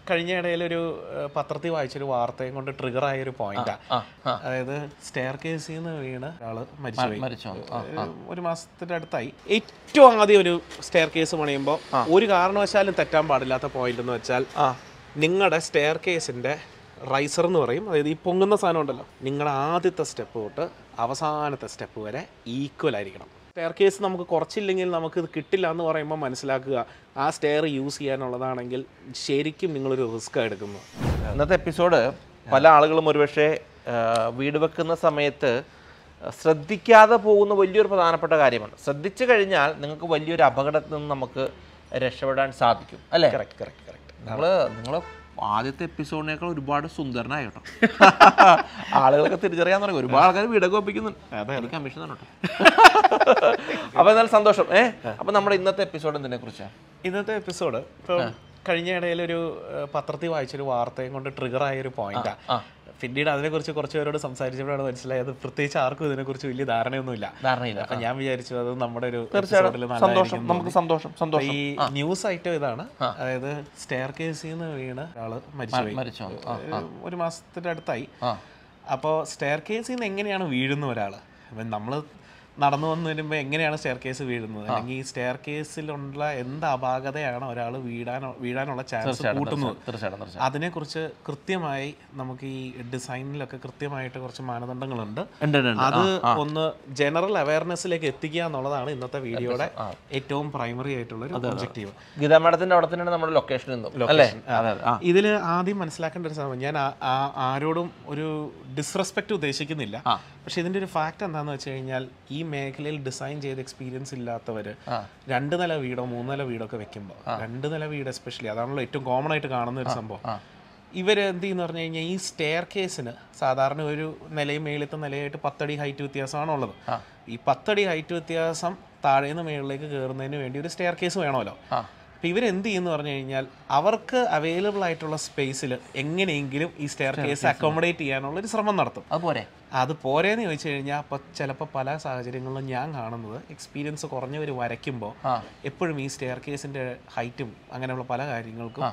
കഴിഞ്ഞ ഇടയിൽ ഒരു ഏഹ്, പത്രത്തിൽ വായിച്ചൊരു വാർത്തയും കൊണ്ട് ട്രിഗർ ആയ ഒരു പോയിന്റാ ആ ആ അതായത് സ്റ്റെയർ കേസിൽ നിന്ന് വീണ് ഒരാള് മരിച്ചുപോയി മരിച്ചോ ഒരു- ഒരു മാസത്തിന്റെ അടുത്തായി ഏറ്റവും ആദ്യം ഒരു സ്റ്റെയർ കേസ് പണിയുമ്പോൾ ഒരു കാരണവശാലും തെറ്റാൻ പാടില്ലാത്ത പോയിന്റ് എന്ന് വെച്ചാൽ നിങ്ങളുടെ സ്റ്റെയർ കേസിന്റെ റൈസർ എന്ന് പറയും അതായത് ഈ പൊങ്ങുന്ന സാധനം ഉണ്ടല്ലോ നിങ്ങളുടെ ആദ്യത്തെ സ്റ്റെപ്പ് തൊട്ട് അവസാനത്തെ സ്റ്റെപ്പ് വരെ ഈക്വൽ ആയിരിക്കണം സ്റ്റെയർ കേസ് നമുക്ക് കുറച്ചില്ലെങ്കിൽ നമുക്ക് ഇത് കിട്ടില്ല എന്ന് പറയുമ്പോൾ മനസ്സിലാക്കുക ആ സ്റ്റെയർ യൂസ് ചെയ്യാനുള്ളതാണെങ്കിൽ ശരിക്കും നിങ്ങളൊരു റിസ്ക് എടുക്കുന്നു ഇന്നത്തെ എപ്പിസോഡ് പല ആളുകളും ഒരുപക്ഷെ ആ, വീട് വെക്കുന്ന സമയത്ത് ശ്രദ്ധിക്കാതെ പോകുന്ന വലിയൊരു പ്രധാനപ്പെട്ട കാര്യമാണ് ശ്രദ്ധിച്ചു കഴിഞ്ഞാൽ നിങ്ങൾക്ക് വലിയൊരു അപകടത്തിൽ നിന്ന് നമുക്ക് രക്ഷപ്പെടാൻ സാധിക്കും അല്ലേ കറക്റ്റ് കറക്റ്റ് കറക്റ്റ് നിങ്ങൾ നിങ്ങൾ ആദ്യത്തെ എപ്പിസോഡിനേക്കാൾ ഒരുപാട് സുന്ദരനായി കേട്ടോ ആളുകളൊക്കെ തിരിച്ചറിയാൻ തുടങ്ങി ഒരുപാട് ആൾക്കാർ വീടൊക്കെ ഒപ്പിക്കുന്നുണ്ട് എനിക്ക് കമ്മീഷൻ തന്നെ കേട്ടോ അപ്പൊ എന്നാലും സന്തോഷം ഏ അപ്പൊ നമ്മുടെ ഇന്നത്തെ എപ്പിസോഡ് എന്തിനെ കുറിച്ചാണ് ഇന്നത്തെ എപ്പിസോഡ് ഇപ്പം കഴിഞ്ഞ ഇടയിൽ ഒരു ഏഹ്, പത്രത്തിൽ വായിച്ചൊരു വാർത്തയും കൊണ്ട് ട്രിഗർ ആയ ഒരു പോയിന്റാ പിന്നീട് അതിനെക്കുറിച്ച് കുറച്ച് പേരോട് സംസാരിച്ചപ്പോഴാണ് മനസ്സിലായത് പ്രത്യേകിച്ച് ആർക്കും ഇതിനെക്കുറിച്ച് വലിയ ധാരണയൊന്നുമില്ല ധാരണയില്ല അപ്പൊ ഞാൻ വിചാരിച്ചു അത് നമ്മുടെ ഒരു തീർച്ചയായിട്ടും episode ല് സന്തോഷം നല്ലതായിരിക്കും നമുക്ക് സന്തോഷം അപ്പൊ സന്തോഷം ഈ ന്യൂസ് ഐറ്റം ഇതാണ് അതായത് സ്റ്റെയർ കേസിൽ നിന്ന് വീണ് ഒരാള് മരിച്ചുപോയി മരിച്ചോ ആ ഒരു- ഒരു മാസത്തിന്റെ അടുത്തായി ആ അപ്പോൾ സ്റ്റെയർ കേസിൽ നിന്ന് എങ്ങനെയാണ് വീഴുന്ന ഒരാൾ അപ്പം നമ്മൾ നടന്നു വന്നു വരുമ്പോൾ എങ്ങനെയാണ് സ്റ്റെയർ കേസ് വീഴുന്നത് അല്ലെങ്കിൽ ഈ സ്റ്റെയർ കേസിലുള്ള എന്ത് അപാകതയാണ് ഒരാൾ വീഴാനോ വീഴാനുള്ള ചാൻസ് കൂട്ടുന്നത് തീർച്ചയായിട്ടും തീർച്ചയായിട്ടും അതിനെക്കുറിച്ച് കൃത്യമായി നമുക്ക് ഈ ഡിസൈനിലൊക്കെ കൃത്യമായിട്ട് കുറച്ച് മാനദണ്ഡങ്ങളുണ്ട് ഉണ്ട് ഉണ്ട്, ഉണ്ട്. അത് ഒന്ന് ജനറൽ അവയർനെസ്സിലേക്ക് എത്തിക്കുക എന്നുള്ളതാണ് ഇന്നത്തെ വീഡിയോയുടെ ഏറ്റവും പ്രൈമറി ആയിട്ടുള്ള ഒരു ഒബ്ജക്റ്റീവ് ഗീതാ മാഡത്തിന്റെ അവിടെ തന്നെയാണ് നമ്മുടെ ലൊക്കേഷൻ നിന്നും അല്ലേ അതെ അതെ ആ ഇതിൽ ആദ്യം മനസ്സിലാക്കേണ്ട ഒരു സംഭവം ഞാൻ ആ- ആ- ആരോടും ഒരു ഡിസ്റെസ്പെക്ട് ഉദ്ദേശിക്കുന്നില്ല പക്ഷെ ഇതിന്റെ ഒരു ഫാക്ട് എന്താന്ന് വെച്ച് കഴിഞ്ഞാൽ ഈ മേഖലയിൽ ഡിസൈൻ ചെയ്ത് എക്സ്പീരിയൻസ് ഇല്ലാത്തവര് രണ്ട് നില വീടോ മൂന്ന് നില വീടോ ഒക്കെ വെക്കുമ്പോൾ രണ്ട് നില വീട് എസ്പെഷ്യലി അതാണല്ലോ ഏറ്റവും കോമൺ ആയിട്ട് കാണുന്ന ഒരു സംഭവം ഇവര് എന്ത് ചെയ്യുന്ന പറഞ്ഞു കഴിഞ്ഞാൽ ഈ സ്റ്റെയർ കേസിന് സാധാരണ ഒരു നിലയും മേളിലത്തെ നിലയായിട്ട് പത്തടി ഹൈറ്റ് വ്യത്യാസമാണ് ഉള്ളത് ഈ പത്തടി ഹൈറ്റ് വ്യത്യാസം താഴേന്ന് മേളിലേക്ക് കയറുന്നതിന് വേണ്ടി ഒരു സ്റ്റെയർ കേസ് വേണമല്ലോ അപ്പം ഇവരെന്ത് ചെയ്യുന്നു പറഞ്ഞു കഴിഞ്ഞാൽ അവർക്ക് അവൈലബിൾ ആയിട്ടുള്ള സ്പേസിൽ എങ്ങനെയെങ്കിലും ഈ സ്റ്റെയർ കേസ് അക്കോമഡേറ്റ് ചെയ്യാനുള്ള ഒരു ശ്രമം നടത്തും അതുപോലെ അത് പോരേന്ന് ചോദിച്ചു കഴിഞ്ഞാൽ അപ്പോൾ ചിലപ്പോൾ പല സാഹചര്യങ്ങളിലും ഞാൻ കാണുന്നത് എക്സ്പീരിയൻസ് കുറഞ്ഞവർ വരയ്ക്കുമ്പോൾ എപ്പോഴും ഈ സ്റ്റെയർ കേസിൻ്റെ ഹൈറ്റും അങ്ങനെയുള്ള പല കാര്യങ്ങൾക്കും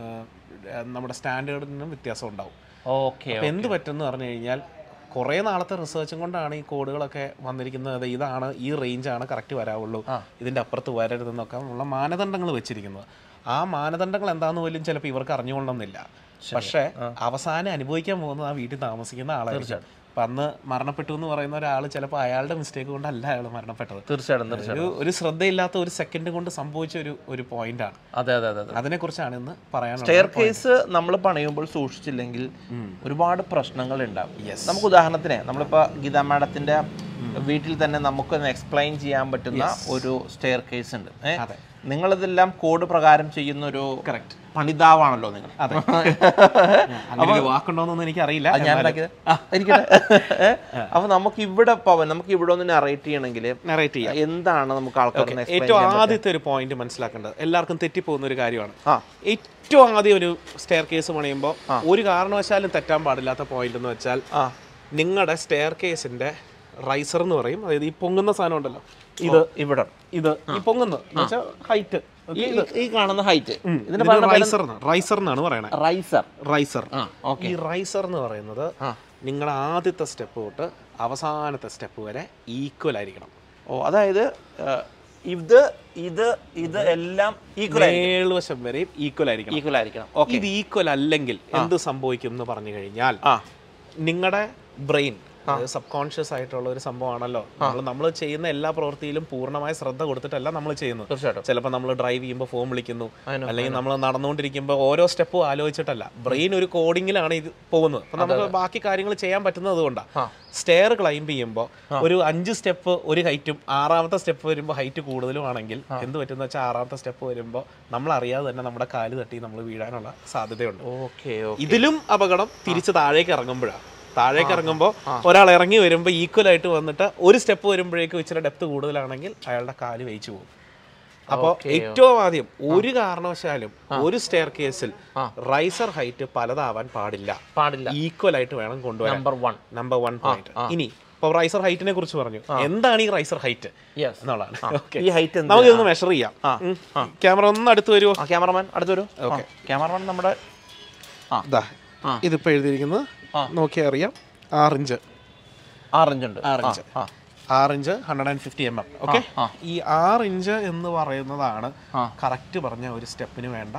ഏഹ്, നമ്മുടെ സ്റ്റാൻഡേർഡിനും വ്യത്യാസം ഉണ്ടാവും ഓക്കെ അപ്പോൾ എന്ത് പറ്റുമെന്ന് പറഞ്ഞു കഴിഞ്ഞാൽ കുറേ നാളത്തെ റിസർച്ചും കൊണ്ടാണ് ഈ കോഡുകളൊക്കെ വന്നിരിക്കുന്നത് അതെ, ഇതാണ് ഈ റേഞ്ചാണ് കറക്റ്റ് വരാവുള്ളൂ ഇതിൻ്റെ അപ്പുറത്ത് വരരുതെന്നൊക്കെ ഉള്ള മാനദണ്ഡങ്ങൾ വെച്ചിരിക്കുന്നത് ആ മാനദണ്ഡങ്ങൾ എന്താണെന്ന് പോലും ചിലപ്പോൾ ഇവർക്ക് അറിഞ്ഞുകൊള്ളണമെന്നില്ല പക്ഷേ അവസാനം അനുഭവിക്കാൻ പോകുന്നത് ആ വീട്ടിൽ താമസിക്കുന്ന ആളായിരിക്കും അപ്പം അന്ന് മരണപ്പെട്ടു എന്ന് പറയുന്ന ഒരാൾ ചിലപ്പോൾ അയാളുടെ മിസ്റ്റേക്ക് കൊണ്ടല്ല അയാൾ മരണപ്പെട്ടത് തീർച്ചയായിട്ടും തീർച്ചയായിട്ടും ഒരു ഒരു ശ്രദ്ധയില്ലാത്ത ഒരു സെക്കൻഡ് കൊണ്ട് സംഭവിച്ച ഒരു ഒരു പോയിന്റാണ് അതെ അതെ അതെ അതെ അതിനെക്കുറിച്ചാണ് ഇന്ന് പറയാനുള്ളത് സ്റ്റെയർ കേസ് നമ്മൾ പണിയുമ്പോൾ സൂക്ഷിച്ചില്ലെങ്കിൽ ഒരുപാട് പ്രശ്നങ്ങൾ ഉണ്ടാവും നമുക്ക് ഉദാഹരണത്തിന് നമ്മളിപ്പോ ഗീതാ മാഡത്തിന്റെ വീട്ടിൽ തന്നെ നമുക്കൊന്ന് എക്സ്പ്ലെയിൻ ചെയ്യാൻ പറ്റുന്ന ഒരു സ്റ്റെയർ കേസ് ഉണ്ട് ഏ? അതെ. നിങ്ങളിതെല്ലാം കോഡ് പ്രകാരം ചെയ്യുന്ന ഒരു കറക്റ്റ് പണിതാവാണല്ലോ നിങ്ങൾ അതെ അങ്ങനെ ഒരു വാക്കുണ്ടോന്നൊന്നും എനിക്കറിയില്ല അത് ഞാൻ ഉണ്ടാക്കിയത് ഇരിക്കട്ടെ ഏ? അപ്പൊ നമുക്ക് ഇവിടെ പോവാൻ നമുക്ക് ഇവിടെ ഒന്ന് നറേറ്റ് ചെയ്യണമെങ്കിൽ നറേറ്റ് ചെയ്യാം എന്താണ് നമുക്ക് ആൾക്കാരെ ഏറ്റവും ആദ്യത്തെ ഒരു പോയിന്റ് മനസ്സിലാക്കേണ്ടത് എല്ലാവർക്കും തെറ്റിപ്പോകുന്ന ഒരു കാര്യമാണ് ആ. ഏറ്റവും ആദ്യം ഒരു സ്റ്റെയർ കേസ് പണിയുമ്പോൾ ഒരു കാരണവശാലും തെറ്റാൻ പാടില്ലാത്ത പോയിന്റ് എന്ന് വെച്ചാൽ ആ നിങ്ങളുടെ സ്റ്റെയർ കേസിന്റെ റൈസർ എന്ന് പറയും അതായത് ഈ പൊങ്ങുന്ന സാധനം ഉണ്ടല്ലോ ഇത് ഇവിടെ ഇത് ഈ പൊങ്ങുന്ന ഹൈറ്റ് ഈ ഈ കാണുന്ന ഹൈറ്റ് ഇതിന് റൈസർ റൈസർ എന്നാണ് പറയണത് റൈസർ റൈസർ ആ ഓക്കെ ഈ റൈസർ എന്ന് പറയുന്നത് നിങ്ങളുടെ ആദ്യത്തെ സ്റ്റെപ്പ് തൊട്ട് അവസാനത്തെ സ്റ്റെപ്പ് വരെ ഈക്വൽ ആയിരിക്കണം ഓ അതായത് ആ, ഇത് ഇത് ഇത് എല്ലാം ഈക്വൽ മേൾവശം വരെയും ഈക്വൽ ആയിരിക്കണം ഈക്വൽ ആയിരിക്കണം ഓക്കെ ഇത് ഈക്വൽ അല്ലെങ്കിൽ എന്ത് സംഭവിക്കും എന്ന് പറഞ്ഞു കഴിഞ്ഞാൽ ആ നിങ്ങളുടെ ബ്രെയിൻ സബ് കോൺഷ്യസ് ആയിട്ടുള്ള ഒരു സംഭവമാണല്ലോ നമ്മൾ നമ്മൾ ചെയ്യുന്ന എല്ലാ പ്രവൃത്തിയിലും പൂർണ്ണമായ ശ്രദ്ധ കൊടുത്തിട്ടല്ല നമ്മൾ ചെയ്യുന്നത് തീർച്ചയായിട്ടും ചിലപ്പോൾ നമ്മൾ ഡ്രൈവ് ചെയ്യുമ്പോൾ ഫോം വിളിക്കുന്നു അതിനോ, അല്ലെങ്കിൽ നമ്മൾ നടന്നുകൊണ്ടിരിക്കുമ്പോൾ ഓരോ സ്റ്റെപ്പും ആലോചിച്ചിട്ടല്ല ബ്രെയിൻ ഒരു കോഡിങ്ങിലാണ് ഇത് പോകുന്നത് അപ്പം നമുക്ക് ബാക്കി കാര്യങ്ങൾ ചെയ്യാൻ പറ്റുന്നത് കൊണ്ടാണ് സ്റ്റെയർ ക്ലൈംബ് ചെയ്യുമ്പോൾ ഒരു അഞ്ച് സ്റ്റെപ്പ് ഒരു ഹൈറ്റും ആറാമത്തെ സ്റ്റെപ്പ് വരുമ്പോൾ ഹൈറ്റ് കൂടുതലും ആണെങ്കിൽ എന്ത് പറ്റുന്ന വെച്ചാൽ ആറാമത്തെ സ്റ്റെപ്പ് വരുമ്പോൾ നമ്മൾ അറിയാതെ തന്നെ നമ്മുടെ കാല് തട്ടി നമ്മൾ വീഴാനുള്ള സാധ്യതയുണ്ട് ഓക്കെ ഇതിലും അപകടം തിരിച്ച് താഴേക്ക് ഇറങ്ങുമ്പോഴാണ് താഴേക്ക് ഇറങ്ങുമ്പോൾ ഒരാൾ ഇറങ്ങി വരുമ്പോൾ ഈക്വൽ ആയിട്ട് വന്നിട്ട് ഒരു സ്റ്റെപ്പ് വരുമ്പോഴേക്കും ഇച്ചിരി ഡെപ്ത് കൂടുതലാണെങ്കിൽ അയാളുടെ കാല് വേയിച്ചു പോകും അപ്പോൾ ഏറ്റവും ആദ്യം ഒരു കാരണവശാലും ഒരു സ്റ്റെയർ കേസിൽ റൈസർ ഹൈറ്റ് പലതാവാൻ പാടില്ല പാടില്ല ഈക്വൽ ആയിട്ട് വേണം കൊണ്ടുവരാൻ number one number one point ഇനി ഇപ്പോൾ റൈസർ ഹൈറ്റിനെ കുറിച്ച് പറഞ്ഞു എന്താണ് ഈ റൈസർ ഹൈറ്റ് യെസ് എന്നുള്ളതാണ് ഓക്കെ ഈ ഹൈറ്റ് എന്ത് നമുക്ക് ഇതൊന്ന് മെഷർ ചെയ്യാം ക്യാമറ ഒന്ന് അടുത്ത് വരുമോ ആ ക്യാമറമാൻ അടുത്ത് വരൂ ഓക്കെ ക്യാമറമാൻ നമ്മുടെ ഇതാ ഇതിപ്പോൾ എഴുതിയിരിക്കുന്നത് നോക്കിയാൽ അറിയാം ആറിഞ്ച് ആറിഞ്ചുണ്ട് ആറിഞ്ച് ആ ആറിഞ്ച് hundred and fifty M M okay ഈ ആറിഞ്ച് എന്ന് പറയുന്നതാണ് കറക്റ്റ് പറഞ്ഞ ഒരു സ്റ്റെപ്പിന് വേണ്ട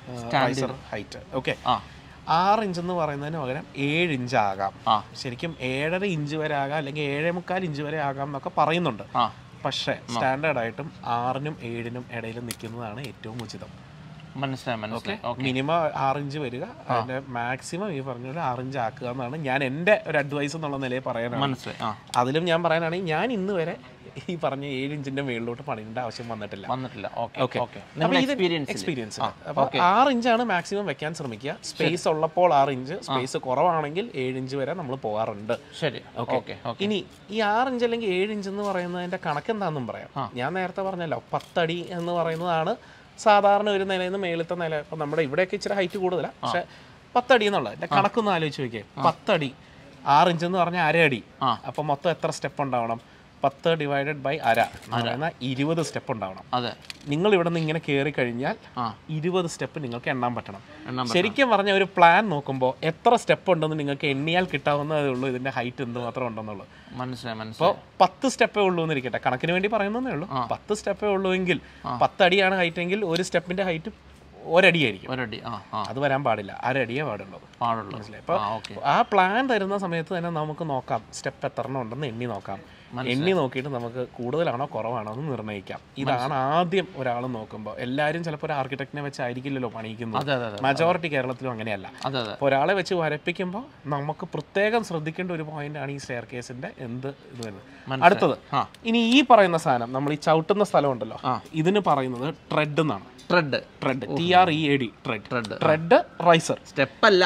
ഹൈറ്റ് ഓക്കെ ആ ആറ് ഇഞ്ച് എന്ന് പറയുന്നതിന് പകരം ഏഴ് ഇഞ്ച് ആകാം ആ. ശരിക്കും ഏഴര ഇഞ്ച് വരെ ആകാം അല്ലെങ്കിൽ ഏഴേ മുക്കാൽ ഇഞ്ച് വരെ ആകാം എന്നൊക്കെ പറയുന്നുണ്ട് ആ പക്ഷേ സ്റ്റാൻഡേർഡ് ആയിട്ടും ആറിനും ഏഴിനും ഇടയിൽ നിൽക്കുന്നതാണ് ഏറ്റവും ഉചിതം മനസ്സിലായി മനസ്സിലായി ഓക്കെ മിനിമം ആറിഞ്ച് വരിക അതിന്റെ മാക്സിമം ഈ പറഞ്ഞ പോലെ ആറിഞ്ച് ആക്കുക എന്നാണ് ഞാൻ എൻ്റെ ഒരു അഡ്വൈസ് എന്നുള്ള നിലയിൽ പറയാനാണ് മനസ്സിലായി ആ അതിലും ഞാൻ പറയാനാണെങ്കിൽ ഞാൻ ഇന്ന് വരെ ഈ പറഞ്ഞ ഏഴ് ഇഞ്ചിന്റെ മേളിലോട്ട് പണിയേണ്ട ആവശ്യം വന്നിട്ടില്ല വന്നിട്ടില്ല ഓക്കെ ഓക്കെ ഓക്കെ നമ്മുടെ എക്സ്പീരിയൻസ് എക്സ്പീരിയൻസ് അപ്പോൾ ആറ് ഇഞ്ചാണ് മാക്സിമം വെക്കാൻ ശ്രമിക്കുക സ്പേസ് ഉള്ളപ്പോൾ ആറ് ഇഞ്ച് സ്പേസ് കുറവാണെങ്കിൽ ഏഴ് ഇഞ്ച് വരെ നമ്മൾ പോകാറുണ്ട് ശരി ഓക്കെ ഓക്കെ ഇനി ഈ ആറ് ഇഞ്ച് അല്ലെങ്കിൽ ഏഴ് ഇഞ്ച് എന്ന് പറയുന്നതിന്റെ കണക്ക് എന്താണെന്നും പറയാം ഞാൻ നേരത്തെ പറഞ്ഞല്ലോ പത്തടി എന്ന് പറയുന്നതാണ് സാധാരണ ഒരു നിലയിൽ നിന്ന് മേളിലത്തെ നില ഇപ്പൊ നമ്മുടെ ഇവിടെയൊക്കെ ഇച്ചിരി ഹൈറ്റ് കൂടുതലാണ് പക്ഷെ പത്തടി എന്നുള്ളത് എന്റെ കണക്കൊന്ന് ആലോചിച്ച് നോക്കിയേ പത്തടി ആറ് ഇഞ്ച് എന്ന് പറഞ്ഞാൽ അര അടി ആ. അപ്പൊ മൊത്തം എത്ര സ്റ്റെപ്പ് ഉണ്ടാവണം പത്ത് ഡിവൈഡഡ് ബൈ അര എന്ന് പറയുന്ന ഇരുപത് സ്റ്റെപ്പ് ഉണ്ടാവണം അതെ നിങ്ങൾ ഇവിടെ നിന്ന് ഇങ്ങനെ കയറി കഴിഞ്ഞാൽ ആ. ഇരുപത് സ്റ്റെപ്പ് നിങ്ങൾക്ക് എണ്ണാൻ പറ്റണം എണ്ണാൻ ശരിക്കും പറഞ്ഞ ഒരു പ്ലാൻ നോക്കുമ്പോൾ എത്ര സ്റ്റെപ്പ് ഉണ്ടെന്ന് നിങ്ങൾക്ക് എണ്ണിയാൽ കിട്ടാവുന്നതേ ഉള്ളൂ ഇതിന്റെ ഹൈറ്റ് എന്തുമാത്രം ഉണ്ടെന്നുള്ളത് മനസ്സിലായി അപ്പോൾ മനസ്സിലായി പത്ത് സ്റ്റെപ്പേ ഉള്ളൂ എന്നിരിക്കട്ടെ കണക്കിന് വേണ്ടി പറയുന്നതേ ഉള്ളൂ പത്ത് സ്റ്റെപ്പേ ഉള്ളൂ എങ്കിൽ പത്തടിയാണ് ഹൈറ്റ് എങ്കിൽ ഒരു സ്റ്റെപ്പിന്റെ ഹൈറ്റ് ഒരടിയായിരിക്കും ഒരടി ആ ആ അത് വരാൻ പാടില്ല അരടിയേ പാടുള്ളൂ പാടുള്ളൂ മനസ്സിലായി അപ്പോൾ ആ ഓക്കെ ആ പ്ലാൻ തരുന്ന സമയത്ത് തന്നെ നമുക്ക് നോക്കാം സ്റ്റെപ്പ് എത്ര എണ്ണം ഉണ്ടെന്ന് എണ്ണി നോക്കാം എണ്ണി നോക്കിയിട്ട് നമുക്ക് കൂടുതലാണോ കുറവാണോ എന്ന് നിർണ്ണയിക്കാം ഇതാണ് ആദ്യം ഒരാൾ നോക്കുമ്പോൾ എല്ലാവരും ചിലപ്പോൾ ഒരു ആർക്കിടെക്റ്റിനെ വെച്ചായിരിക്കില്ലല്ലോ പണിയിക്കുന്നത് അതെ അതെ അതെ മജോറിറ്റി കേരളത്തിലും അങ്ങനെയല്ല അതെ അതെ അപ്പോൾ ഒരാളെ വെച്ച് വരപ്പിക്കുമ്പോൾ നമുക്ക് പ്രത്യേകം ശ്രദ്ധിക്കേണ്ട ഒരു പോയിന്റാണ് ഈ സ്റ്റെയർ കേസിന്റെ എന്ത് ഇത് വരുന്നത് അടുത്തത് ആ. ഇനി ഈ പറയുന്ന സാധനം നമ്മൾ ഈ ചവിട്ടുന്ന സ്ഥലം ഉണ്ടല്ലോ ഇതിന് പറയുന്നത് ട്രെഡ് എന്നാണ് tread tread T R E A D tread tread tread riser step അല്ല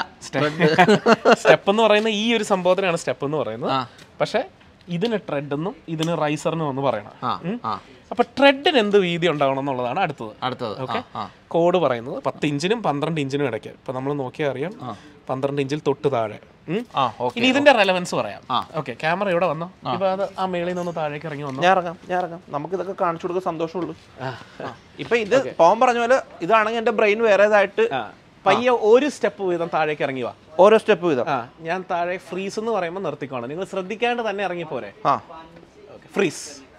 സ്റ്റെപ്പ് എന്ന് പറയുന്ന ഈ ഒരു സംഭവത്തിനാണ് സ്റ്റെപ്പ് എന്ന് പറയുന്നത് ആ. പക്ഷെ ഇതിന് ട്രെഡ് എന്നും ഇതിന് റൈസറിനും എന്ന് പറയണം ആ ഉം. ആ അപ്പൊ ട്രെഡിന് എന്ത് വീതി ഉണ്ടാവണം എന്നുള്ളതാണ് അടുത്തത് അടുത്തത് ഓക്കെ ആ കോഡ് പറയുന്നത് പത്ത് ഇഞ്ചിനും പന്ത്രണ്ട് ഇഞ്ചിനും ഇടയ്ക്ക് ഇപ്പൊ നമ്മൾ നോക്കിയാൽ അറിയാം പന്ത്രണ്ട് ഇഞ്ചിൽ തൊട്ട് താഴെ ഉം. ആ ഓക്കെ ഇനി ഇതിന്റെ റെലവൻസ് പറയാം ഓക്കെ ക്യാമറ ഇവിടെ വന്നോ ഇപ്പൊ അത് ആ മേളിൽ നിന്ന് താഴേക്ക് ഇറങ്ങി വന്നു ഞാൻ ഇറങ്ങാം ഞാൻ ഇറങ്ങാം നമുക്ക് ഇതൊക്കെ കാണിച്ചു കൊടുക്കാൻ സന്തോഷമുള്ളൂ ഇപ്പൊ ഇത് പോകാൻ പറഞ്ഞ പോലെ ഇതാണെങ്കിൽ എന്റെ ബ്രെയിൻ വേറേതായിട്ട് പയ്യെ ഒരു സ്റ്റെപ്പ് വീതം താഴേക്ക് ഇറങ്ങി വാ ഓരോ സ്റ്റെപ്പ് വീതം ആ ഞാൻ താഴെ ഫ്രീസ് എന്ന് പറയുമ്പോൾ നിർത്തിക്കോണം നിങ്ങൾ ശ്രദ്ധിക്കാണ്ട് തന്നെ ഇറങ്ങി പോരെ ആ ഫ്രീസ്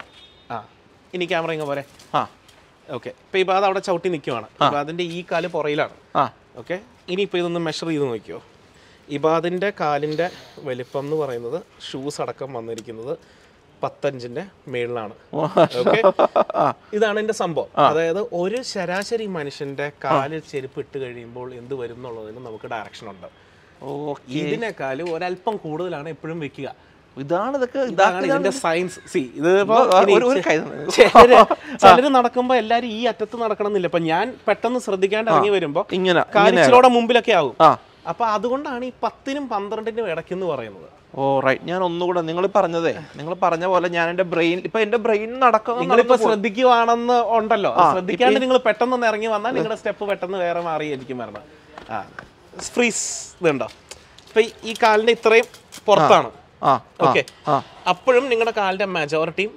ആ ഇനി ക്യാമറ ഇങ്ങ് പോരെ ആ ഓക്കെ ഇപ്പൊ ഇപ്പൊ അത് അവിടെ ചവിട്ടി നിൽക്കുവാണ് ഇപ്പൊ അതിന്റെ ഈ കാല് പുറയിലാണ് ആ ഓക്കെ ഇനിയിപ്പോൾ ഇതൊന്ന് മെഷർ ചെയ്ത് നോക്കിയോ ഇബാദിൻ്റെ കാലിൻ്റെ വലിപ്പം എന്ന് പറയുന്നത് ഷൂസ് അടക്കം വന്നിരിക്കുന്നത് പത്തഞ്ചിൻ്റെ മേളിലാണ് ഓക്കെ ഇതാണ് എൻ്റെ സംഭവം അതായത് ഒരു ശരാശരി മനുഷ്യന്റെ കാലിൽ ചെരുപ്പ് ഇട്ട് കഴിയുമ്പോൾ എന്ത് വരും എന്നുള്ളതിന് നമുക്ക് ഡയറക്ഷൻ ഉണ്ട് ഓക്കെ ഇതിനേക്കാളും ഒരല്പം കൂടുതലാണ് എപ്പോഴും വെക്കുക ഇതാണ് ഇതൊക്കെ ഇതാണ് ഇതിന്റെ സയൻസ് സി ഇത് ഇപ്പൊ ഒരു- ഒരു കൈ ചിലര് ചിലര് നടക്കുമ്പോ എല്ലാരും ഈ അറ്റത്ത് നടക്കണമെന്നില്ല ഇപ്പൊ ഞാൻ പെട്ടെന്ന് ശ്രദ്ധിക്കാണ്ട് ഇറങ്ങി വരുമ്പോ ഇങ്ങനെ കാലിച്ചിലോടെ മുമ്പിലൊക്കെ ആവും ആ അപ്പൊ അതുകൊണ്ടാണ് ഈ പത്തിനും പന്ത്രണ്ടിനും ഇടയ്ക്കെന്ന് പറയുന്നത് ഓ റൈറ്റ് ഞാൻ ഒന്നുകൂടെ നിങ്ങൾ പറഞ്ഞതേ നിങ്ങൾ പറഞ്ഞ പോലെ ഞാൻ എന്റെ ബ്രെയിൻ ഇപ്പൊ എന്റെ ബ്രെയിൻ നടക്കുന്ന നിങ്ങളിപ്പോ ശ്രദ്ധിക്കുവാണെന്ന് ഉണ്ടല്ലോ ശ്രദ്ധിക്കാണ്ട് നിങ്ങൾ പെട്ടെന്ന് ഇറങ്ങി വന്നാൽ നിങ്ങളുടെ സ്റ്റെപ്പ് പെട്ടെന്ന് വേറെ മാറിയായിരിക്കും വരണം ആ ഫ്രീസ് ഇതുണ്ടോ ഇപ്പൊ ഈ- ഈ കാലിന്റെ ഇത്രയും പുറത്താണ് ആ ഓക്കെ ആ. അപ്പോഴും നിങ്ങളുടെ കാലിന്റെ മെജോറിറ്റിയും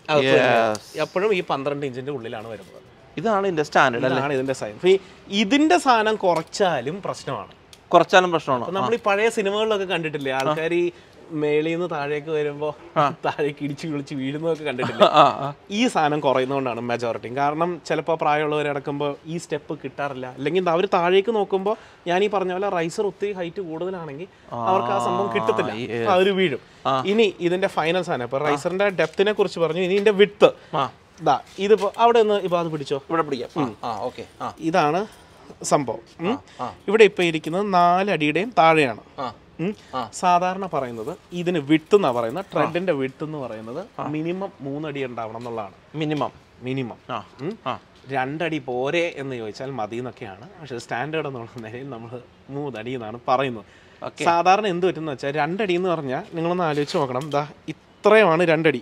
അപ്പോഴും ഈ പന്ത്രണ്ട് ഇഞ്ചിന്റെ ഉള്ളിലാണ് വരുന്നത് ഇതാണ് ഇതിന്റെ സ്റ്റാൻഡേർഡ് അല്ലേ ഇതാണ് ഇതിന്റെ സൈൻ ഇതിന്റെ സാധനം കുറച്ചാലും പ്രശ്നമാണ് കുറച്ചാലും പ്രശ്നമാണോ നമ്മൾ ഈ പഴയ സിനിമകളിലൊക്കെ കണ്ടിട്ടില്ലേ ആൾക്കാർ ഈ മേളിൽ നിന്ന് താഴേക്ക് വരുമ്പോ താഴേക്ക് ഇടിച്ചു വിളിച്ച് വീഴുന്നതൊക്കെ കണ്ടിട്ടില്ലേ ആ ആ ഈ സാധനം കുറയുന്നതുകൊണ്ടാണ് മെജോറിറ്റി കാരണം ചിലപ്പോൾ പ്രായമുള്ളവർ അടക്കുമ്പോൾ ഈ സ്റ്റെപ്പ് കിട്ടാറില്ല അല്ലെങ്കിൽ അവർ താഴേക്ക് നോക്കുമ്പോൾ ഞാൻ ഈ പറഞ്ഞ പോലെ റൈസർ ഒത്തിരി ഹൈറ്റ് കൂടുതലാണെങ്കിൽ അവർക്ക് ആ സംഭവം കിട്ടത്തില്ല അപ്പൊ അവര് വീഴും ഇനി ഇതിന്റെ ഫൈനൽ സാധനം ഇപ്പൊ റൈസറിന്റെ ഡെപ്തിനെ കുറിച്ച് പറഞ്ഞു ഇനി ഇതിന്റെ വിട്ട് ആ ഇതാ ഇതിപ്പോ അവിടെ നിന്ന് ഇപ്പൊ അത് പിടിച്ചോ ഇവിടെ പിടിക്കാം ആ ഓക്കെ ആ ഇതാണ് സംഭവം ഉം. ഇവിടെ ഇപ്പൊ ഇരിക്കുന്നത് നാലടിയുടെയും താഴെയാണ് ആ ഉം. സാധാരണ പറയുന്നത് ഇതിന് വിട്ട് എന്നാ പറയുന്നത് ട്രെഡിന്റെ വിട്ട് എന്ന് പറയുന്നത് മിനിമം മൂന്നടി ഉണ്ടാവണം എന്നുള്ളതാണ് മിനിമം മിനിമം ആ ആ രണ്ടടി പോരെ എന്ന് ചോദിച്ചാൽ മതി എന്നൊക്കെയാണ് പക്ഷെ സ്റ്റാൻഡേർഡ് എന്നുള്ള നിലയിൽ നമ്മൾ മൂന്നടി എന്നാണ് പറയുന്നത് സാധാരണ എന്ത് പറ്റുന്ന വെച്ചാൽ രണ്ടടി എന്ന് പറഞ്ഞാൽ നിങ്ങളൊന്ന് ആലോചിച്ച് നോക്കണം ദാ ഇത്രയുമാണ് രണ്ടടി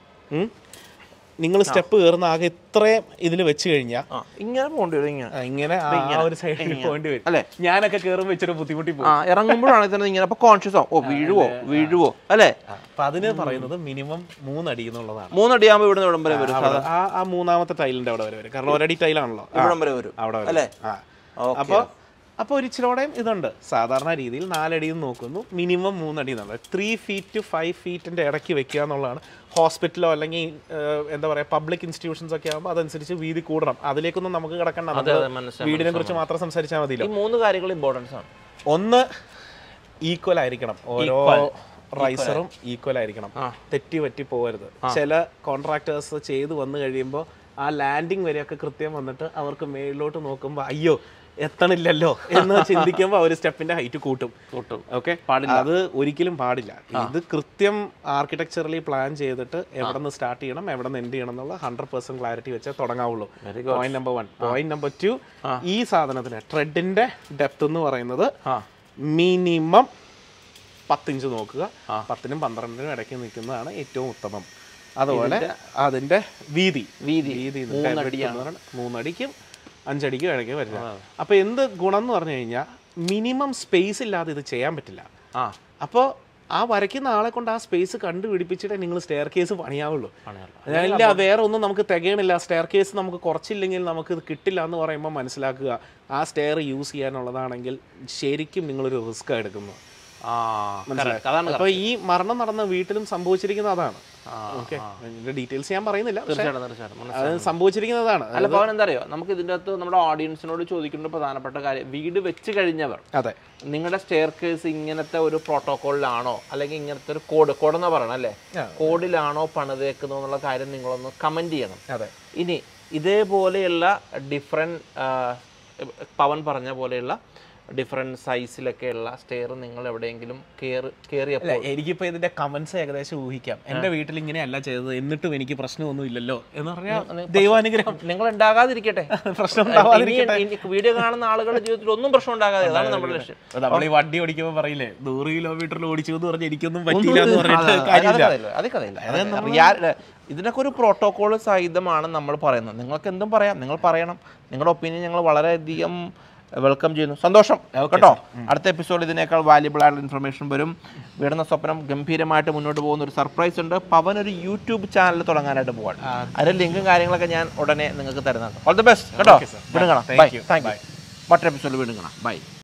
നിങ്ങൾ സ്റ്റെപ്പ് കയറുന്ന ആകെ ഇത്രയും ഇതിൽ വെച്ച് കഴിഞ്ഞാൽ ആ ഇങ്ങനെ പോകേണ്ടി വരും ഇങ്ങനെ ഇങ്ങനെ ആ ഒരു സൈഡിൽ പോകേണ്ടി വരും അല്ലേ? ഞാനൊക്കെ കയറുമ്പോൾ ഇച്ചിരി ബുദ്ധിമുട്ടി പോകും ആ ഇറങ്ങുമ്പോഴാണ് തന്നെ ഇങ്ങനെ അപ്പൊ കോൺഷ്യസ് ആവും ഓ വീഴുവോ വീഴുവോ അല്ലേ അപ്പൊ അതിന് പറയുന്നത് മിനിമം മൂന്നടി എന്നുള്ളതാണ് മൂന്നടിയാകുമ്പോ ഇവിടുന്ന് ഇവിടം വരെ വരും അവിടെ ആ ആ മൂന്നാമത്തെ ടൈലിന്റെ അവിടെ വരെ വരും കാരണം ഒരടി ടൈലാണല്ലോ ഇവിടം വരെ വരും അവിടെ വരെ അല്ലേ? ആ ഓക്കേ. അപ്പൊ അപ്പോൾ ഒരു ഇച്ചിരോടെയും ഇതുണ്ട് സാധാരണ രീതിയിൽ നാലടിയിൽ നോക്കുന്നു മിനിമം മൂന്നടി എന്നുള്ളത് ത്രീ ഫീറ്റ് ടു ഫൈവ് ഫീറ്റിൻ്റെ ഇടയ്ക്ക് വെക്കുക എന്നുള്ളതാണ് ഹോസ്പിറ്റലോ അല്ലെങ്കിൽ ഏഹ്, എന്താ പറയുക പബ്ലിക് ഇൻസ്റ്റിറ്റ്യൂഷൻസ് ഒക്കെ ആകുമ്പോൾ അതനുസരിച്ച് വീതി കൂടണം അതിലേക്കൊന്നും നമുക്ക് കിടക്കണ്ട അതെ, നമ്മൾ മനസ്സിലായി, വീടിനെ കുറിച്ച് മാത്രം സംസാരിച്ചാൽ മതിയല്ലോ ഈ മൂന്ന് കാര്യങ്ങൾ ഇമ്പോർട്ടൻസ് ആണ് ഒന്ന് ഈക്വൽ ആയിരിക്കണം ഓരോ റൈസറും ഈക്വൽ ആയിരിക്കണം തെറ്റി പറ്റി പോകരുത് ചില കോൺട്രാക്ടേഴ്സ് ചെയ്ത് വന്നു കഴിയുമ്പോൾ ആ ലാൻഡിങ് വരെയൊക്കെ കൃത്യം വന്നിട്ട് അവർക്ക് മേളിലോട്ട് നോക്കുമ്പോൾ അയ്യോ എത്തണില്ലല്ലോ എന്ന് ചിന്തിക്കുമ്പോൾ അവർ സ്റ്റെപ്പിന്റെ ഹൈറ്റ് കൂട്ടും കൂട്ടും. ഓക്കെ അത് ഒരിക്കലും പാടില്ല ഇത് കൃത്യം ആർക്കിടെക്ചറലി പ്ലാൻ ചെയ്തിട്ട് എവിടെ നിന്ന് സ്റ്റാർട്ട് ചെയ്യണം എവിടെ നിന്ന് എൻഡ് ചെയ്യണം എന്നുള്ള ഹൺഡ്രഡ് പെർസെന്റ് ക്ലാരിറ്റി വെച്ചേ തുടങ്ങാവുള്ളൂ point number one point number two ഈ സാധനത്തിന് ട്രെഡിന്റെ ഡെപ്ത് എന്ന് പറയുന്നത് മിനിമം പത്തിഞ്ച് നോക്കുക പത്തിനും പന്ത്രണ്ടിനും ഇടയ്ക്ക് നിൽക്കുന്നതാണ് ഏറ്റവും ഉത്തമം അതുപോലെ അതിന്റെ വീതി വീതി. വീതി മൂന്നടിക്കും അഞ്ചടിക്കും ഇടയ്ക്ക് വരുന്നത് അപ്പൊ എന്ത് ഗുണം എന്ന് പറഞ്ഞു കഴിഞ്ഞാൽ മിനിമം സ്പേസ് ഇല്ലാതെ ഇത് ചെയ്യാൻ പറ്റില്ല ആ അപ്പോൾ ആ വരയ്ക്കുന്ന ആളെ കൊണ്ട് ആ സ്പേസ് കണ്ടുപിടിപ്പിച്ചിട്ടേ നിങ്ങൾ സ്റ്റെയർ കേസ് പണിയാവുള്ളൂ ഇല്ല വേറെ ഒന്നും നമുക്ക് തികയണില്ല സ്റ്റെയർ കേസ് നമുക്ക് കുറച്ചില്ലെങ്കിൽ നമുക്ക് ഇത് കിട്ടില്ല എന്ന് പറയുമ്പോൾ മനസ്സിലാക്കുക ആ സ്റ്റെയർ യൂസ് ചെയ്യാനുള്ളതാണെങ്കിൽ ശരിക്കും നിങ്ങളൊരു റിസ്ക് എടുക്കുന്നു ആ correct. അതാണ് അപ്പൊ ഈ മരണം നടന്ന വീട്ടിലും സംഭവിച്ചിരിക്കുന്നത് അതാണ് ഓക്കെ ഇതിന്റെ ഡീറ്റെയിൽസ് ഞാൻ പറയുന്നില്ല പക്ഷേ തീർച്ചയായിട്ടും തീർച്ചയായിട്ടും മനസ്സിലായി. അത് സംഭവിച്ചിരിക്കുന്നതാണ് അല്ല പവൻ എന്താ അറിയോ നമുക്ക് ഇതിൻ്റെ അകത്ത് നമ്മുടെ ഓഡിയൻസിനോട് ചോദിക്കേണ്ട ഒരു പ്രധാനപ്പെട്ട കാര്യം വീട് വെച്ച് കഴിഞ്ഞവർ അതെ നിങ്ങളുടെ സ്റ്റെയർ കേസ് ഇങ്ങനത്തെ ഒരു പ്രോട്ടോകോളിലാണോ അല്ലെങ്കിൽ ഇങ്ങനത്തെ ഒരു കോഡ് കോഡ് എന്ന് പറയണം അല്ലേ ആ. കോഡിലാണോ പണിതേക്കുന്നത് എന്നുള്ള കാര്യം നിങ്ങളൊന്ന് കമന്റ് ചെയ്യണം അതെ ഇനി ഇതേപോലെയുള്ള ഡിഫറെൻറ്റ് പവൻ പറഞ്ഞ പോലെയുള്ള ഡിഫറെൻറ്റ് സൈസിലൊക്കെയുള്ള സ്റ്റെയർ നിങ്ങൾ എവിടെയെങ്കിലും കയറി കയറിയപ്പോൾ അല്ല എനിക്കിപ്പോ ഇതിന്റെ കമന്റ്സ് ഏകദേശം ഊഹിക്കാം എന്റെ വീട്ടിൽ ഇങ്ങനെയല്ല ചെയ്തത് എന്നിട്ടും എനിക്ക് പ്രശ്നമൊന്നും ഇല്ലല്ലോ എന്ന് പറഞ്ഞാൽ ദൈവാനുഗ്രഹം നിങ്ങൾ ഉണ്ടാകാതിരിക്കട്ടെ പ്രശ്നം വീഡിയോ കാണുന്ന ആളുകളുടെ ജീവിതത്തിൽ ഒന്നും പ്രശ്നം ഉണ്ടാകാതെ അതാണ് നമ്മുടെ ലക്ഷ്യം നമ്മൾ ഈ വണ്ടി ഓടിക്കുമ്പോൾ പറയില്ലേ നൂറ് കിലോമീറ്ററിൽ ഓടിച്ചു എന്ന് പറഞ്ഞ് എനിക്കൊന്നും പറ്റില്ല എന്ന് പറഞ്ഞിട്ട് കാര്യമില്ല അത് കഥയില്ല റിയാ- ഇതിനൊക്കെ ഒരു പ്രോട്ടോകോൾ സഹിതമാണ് നമ്മൾ പറയുന്നത് നിങ്ങൾക്ക് എന്തും പറയാം നിങ്ങൾ പറയണം നിങ്ങളുടെ ഒപ്പീനിയൻ ഞങ്ങൾ വളരെയധികം വെൽക്കം ചെയ്യുന്നു സന്തോഷം കേട്ടോ അടുത്ത എപ്പിസോഡ് ഇതിനേക്കാൾ വാല്യബിൾ ആയിട്ടുള്ള ഇൻഫർമേഷൻ വരും വീടുന്ന സ്വപ്നം ഗംഭീരമായിട്ട് മുന്നോട്ട് പോകുന്ന ഒരു സർപ്രൈസ് ഉണ്ട് പവൻ ഒരു യൂട്യൂബ് ചാനൽ തുടങ്ങാനായിട്ട് പോവാണ് അതിന്റെ ലിങ്കും കാര്യങ്ങളൊക്കെ ഞാൻ ഉടനെ നിങ്ങൾക്ക് തരുന്നതാണ് ഓൾ ദി ബെസ്റ്റ് കേട്ടോ വീണ്ടും കാണാം ബൈ താങ്ക് യു മറ്റൊരു എപ്പിസോഡിൽ വീണ്ടും കാണാം ബൈ